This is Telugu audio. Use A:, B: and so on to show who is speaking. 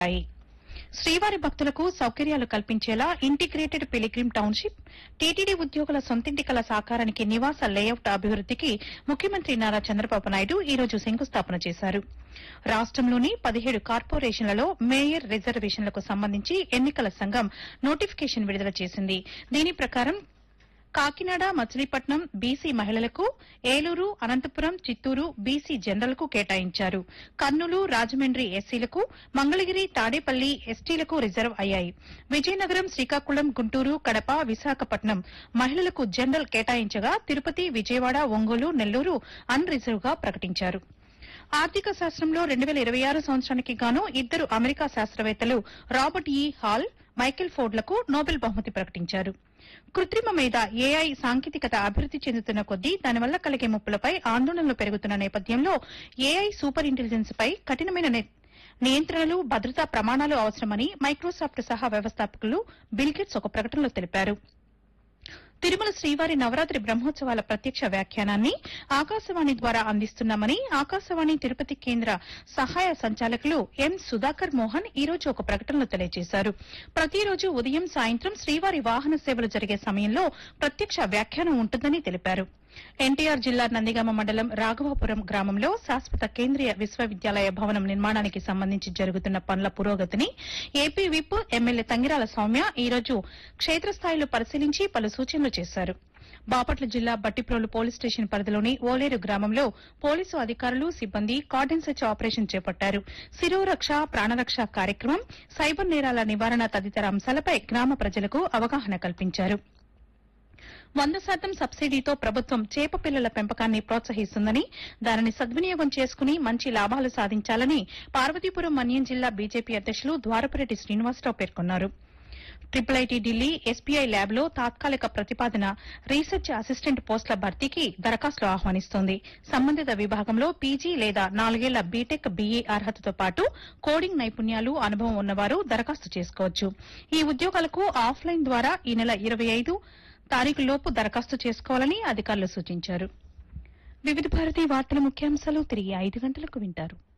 A: ఉన్నాయి శ్రీవారి భక్తులకు సౌకర్యాలు కల్పించేలా ఇంటిగ్రేటెడ్ పిలిగ్రిమ్ టౌన్షిప్ టీటీడీ ఉద్యోగుల సొంతింటి కల సాకారానికి నివాస లేఅవుట్ అభివృద్దికి ముఖ్యమంత్రి నారా చంద్రబాబు నాయుడు ఈ రోజు శంకుస్థాపన చేశారు రాష్టంలోని పదిహేడు కార్పొరేషన్లలో మేయర్ రిజర్వేషన్లకు సంబంధించి ఎన్నికల సంఘం నోటిఫికేషన్ విడుదల చేసింది దీని ప్రకారం కాకినాడ మచిలీపట్నం బీసీ మహిళలకు ఏలూరు అనంతపురం చిత్తూరు బీసీ జనరల్కు కేటాయించారు కర్నూలు రాజమండ్రి ఎస్సీలకు మంగళగిరి తాడేపల్లి ఎస్టీలకు రిజర్వ్ అయ్యాయి విజయనగరం శ్రీకాకుళం గుంటూరు కడప విశాఖపట్నం మహిళలకు జనరల్ కేటాయించగా తిరుపతి విజయవాడ ఒంగోలు నెల్లూరు అన్ రిజర్వ్ గా ప్రకటించారు ఆర్థిక శాస్త్రంలో రెండు వేల ఇరవై ఆరు సంవత్సరానికి గాను ఇద్దరు అమెరికా శాస్త్రవేత్తలు రాబర్ట్ ఈ హాల్ మైకేల్ ఫోర్డ్లకు నోబెల్ బహుమతి ప్రకటించారు కృత్రిమ మీద ఏఐ సాంకేతికత అభివృద్ది చెందుతున్న కొద్దీ దానివల్ల కలిగే ముప్పులపై ఆందోళనలు పెరుగుతున్న నేపథ్యంలో ఏఐ సూపర్ ఇంటెలిజెన్స్ పై కఠినమైన ని- నియంత్రణలు భద్రతా ప్రమాణాలు అవసరమని మైక్రోసాఫ్ట్ సహా వ్యవస్థాపకులు బిల్గేట్స్ ఒక ప్రకటనలో తెలిపారు తిరుమల శ్రీవారి నవరాత్రి బ్రహ్మోత్సవాల ప్రత్యక్ష వ్యాఖ్యానాన్ని ఆకాశవాణి ద్వారా అందిస్తున్నామని ఆకాశవాణి తిరుపతి కేంద్ర సహాయ సంచాలకులు ఎం సుధాకర్ మోహన్ ఈ రోజు ఒక ప్రకటనలో తెలియజేశారు ప్రతిరోజు ఉదయం సాయంత్రం శ్రీవారి వాహన సేవలు జరిగే సమయంలో ప్రత్యక్ష వ్యాఖ్యానం ఉంటుందని తెలిపారు ఎన్టీఆర్ జిల్లా నందిగామ మండలం రాఘవాపురం గ్రామంలో శాశ్వత కేంద్రీయ విశ్వవిద్యాలయ భవనం నిర్మాణానికి సంబంధించి జరుగుతున్న పనుల పురోగతిని AP whip MLA Tangirala Sowmya ఈ రోజు క్షేత్రస్థాయిలో పరిశీలించి పలు సూచనలు చేశారు బాపట్ల జిల్లా బట్టిప్రోలు పోలీస్ స్టేషన్ పరిధిలోని ఓలేరు గ్రామంలో పోలీసు అధికారులు సిబ్బంది కార్డన్ సెర్చ్ ఆపరేషన్ చేపట్టారు శిరోరక్ష ప్రాణరక్ష కార్యక్రమం సైబర్ నేరాల నివారణ తదితర అంశాలపై గ్రామ ప్రజలకు అవగాహన కల్పించారు వంద శాతం సబ్సిడీతో ప్రభుత్వం చేప పిల్లల పెంపకాన్ని ప్రోత్సహిస్తుందని దానిని సద్వినియోగం చేసుకుని మంచి లాభాలు సాధించాలని పార్వతీపురం మన్యం జిల్లా బీజేపీ అధ్యక్షులు ద్వారపురెడ్డి శ్రీనివాసరావు పేర్కొన్నారు ట్రిపుల్ ఐటీ ఢిల్లీ ఎస్బీఐ ల్యాబ్లో తాత్కాలిక ప్రతిపాదన రీసెర్చ్ అసిస్టెంట్ పోస్టుల భర్తీకి దరఖాస్తులు ఆహ్వానిస్తోంది సంబంధిత విభాగంలో పీజీ లేదా నాలుగేళ్ల బీటెక్ బీఈ అర్హతతో పాటు కోడింగ్ నైపుణ్యాలు అనుభవం ఉన్నవారు దరఖాస్తు చేసుకోవచ్చు ఈ ఉద్యోగాలకు ఆఫ్లైన్ ద్వారా ఈ నెల ఇరవై ఐదు తారీఖులోపు దరఖాస్తు చేసుకోవాలని అధికారులు సూచించారు వివిధ భారతీ వార్తల ముఖ్యాంశాలు తిరిగి ఐదు గంటలకు వింటారు